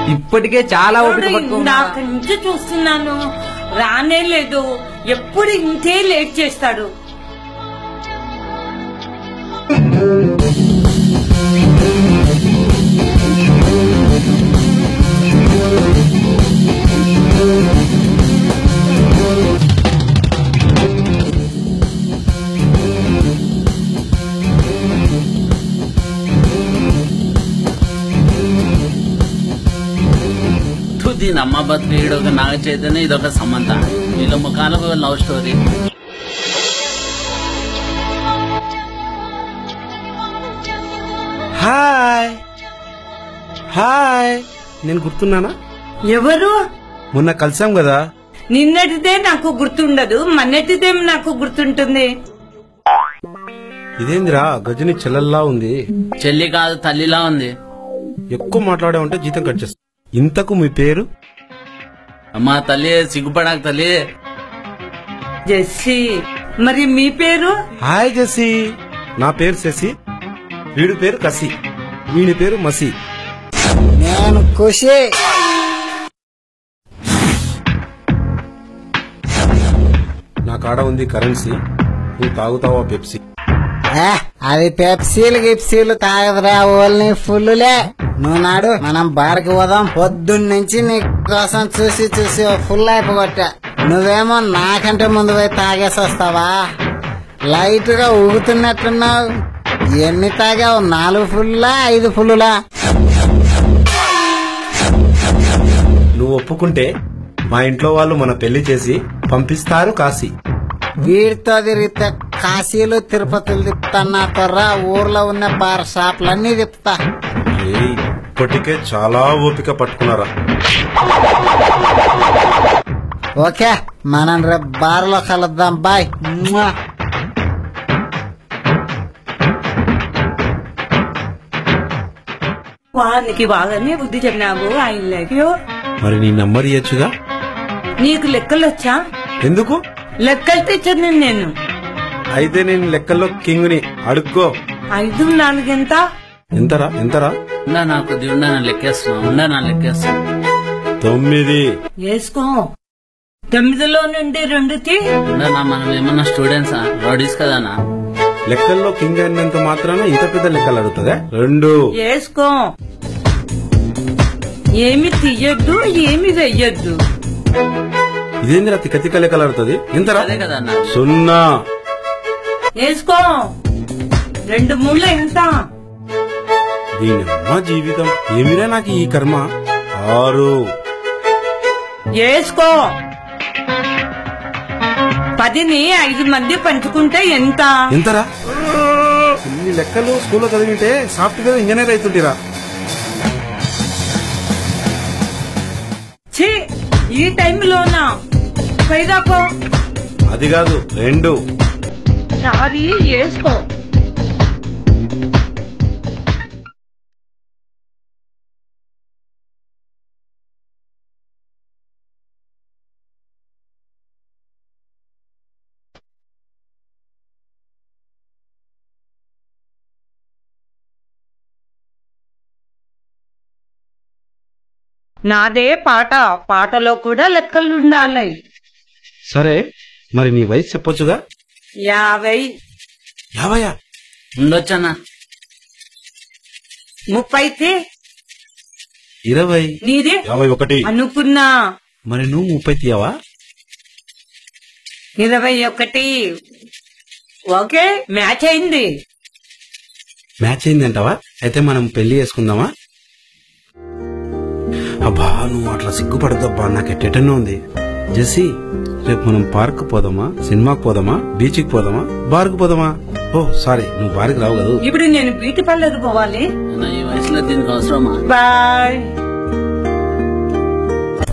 ఇప్పటికే చాలా ఓపిక పట్టుకున్నా ఇందాక నుంచి చూస్తున్నాను రానే లేదు ఎప్పుడు ఇంతే లేట్ చేస్తాడు తు దీని అమ్మ బతుకు ఈడొక నాగ చైతన్య ఇదొక సమంత వీళ్ళ ముఖాలకు లవ్ స్టోరీ హాయ్ హాయ్ నేను గుర్తున్నానా ఎవరు మొన్న కలిసాం కదా నిన్నటిదే నాకు గుర్తుండదు మొన్నటిదే నాకు గుర్తుంటుంది ఇదేందిరా గజని చెల్లెల్లా ఉంది చెల్లి కాదు తల్లిలా ఉంది ఎక్కువ మాట్లాడే ఉంటే జీతం కట్ చేస్తా ఇంతకు మీ పేరు అమ్మా తల్లి సిగ్గుపడాక తల్లి జెస్సీ మరి మీ పేరు హాయ్ జెసి నా పేరు శశి వీడి పేరు కసి వీడి పేరు మసి నేను ఖుషి నా కాడ ఉంది కరెన్సీ నువ్వు తాగుతావా పెప్సీ ఏ, అది పెప్సీలు గిప్సీలు తాగదురా ఓల్ని ఫుల్లులే నువ్వు నాడు మనం బార్కి పోదాం పొద్దున్నుంచి నీ కోసం చూసి చూసి ఓ ఫుల్ అయిపోగొట్టా నువ్వేమో నాకంటే ముందు పోయి తాగేసి వస్తావా లైట్ గా ఊగుతున్నట్టున్నావు ఎన్ని తాగావు నాలుగు ఫుల్లా ఐదు ఫుల్లులా నువ్వు ఒప్పుకుంటే మా ఇంట్లో వాళ్ళు మన పెళ్లి చేసి పంపిస్తారు కాశీ వీడితో తిరిగితే కాశీలు తిరుపతులు తిప్పుతున్నా తర్రా ఊర్లో ఉన్న బార్ షాపులన్నీ తిప్పుతా ఏయ్, ఇప్పటికే చాలా ఓపిక పట్టుకున్నారా ఓకే మనం రేపు బార్లో కలుద్దాం బాయ్ మ్వా. వానికి బాగానే బుద్ధి చెప్పినావు ఐ లవ్ యూ మరి నీ నంబర్ ఇయ్యచ్చుగా నీకు లెక్కలు వచ్చా ఎందుకు లెక్కలు తెచ్చాను నేను అయితే నేను లెక్కల్లో కింగ్ని అడుక్కో ఐదు నాలుగెంత ఎంతరా ఎంతరా ఉండా నాకు కొద్ది ఉండా నా లెక్కేస్తున్నా ఉండా నా లెక్కేస్తున్నా తొమ్మిది వేసుకో తొమ్మిదిలో నుండి రెండు తీ ఉండా నా మనం ఏమన్నా స్టూడెంట్సా రౌడీస్ కదానా లెక్కల్లో కింగ్ అయినంత మాత్రాన ఇంత పెద్ద లెక్కలు అడుగుతుందా రెండు వేసుకో ఏమి తీయొద్దు ఏమి వెయ్యొద్దు ఇదేందిరా తిక్క తిక్క లెక్కలు అడుగుతుంది ఎంతరా అదే కదన్నా సున్నా వేసుకో రెండు మూడు ఎంత దీని అమ్మ జీవితం ఏమిరా నాకు ఈ కర్మ ఆరు వేసుకో పదిని ఐదు మంది పంచుకుంటే ఎంత ఎంతరా ఇన్ని లెక్కలు స్కూల్లో చదివితే సాఫ్ట్వేర్ ఇంజనీర్ అవుతుంటిరా ఛీ ఈ టైంలోనా పైదాకో అది కాదు రెండు సారీ వేసుకో నాదే పాట పాటలో కూడా లెక్కలు ఉండాలి సరే మరి నీ వయసు చెప్పొచ్చుగా యాభై యాభయా ఉండొచ్చన్నా ముప్పై తీ. ఇరవై నీది యాభై ఒకటి అనుకున్నా మరి నువ్వు ముప్పై తీయవా ఇరవై ఒకటి ఓకే మ్యాచ్ అయింది మ్యాచ్ అయిందంటావా అయితే మనం పెళ్లి చేసుకుందామా అబ్బా నువ్వు అట్లా సిగ్గుపడద్దబ్బా నాకు ఎట్టెటనో ఉంది జెసి రేపు మనం పార్క్ పోదామా సినిమాకి పోదామా బీచ్కి పోదామా బార్కు పోదామా ఓ సారీ నువ్వు బార్కి రావు కదా ఇప్పుడు నేను బ్యూటీ పార్లర్ పోవాలి అన్నా, ఈ వయసులో దీనికి అవసరమా బాయ్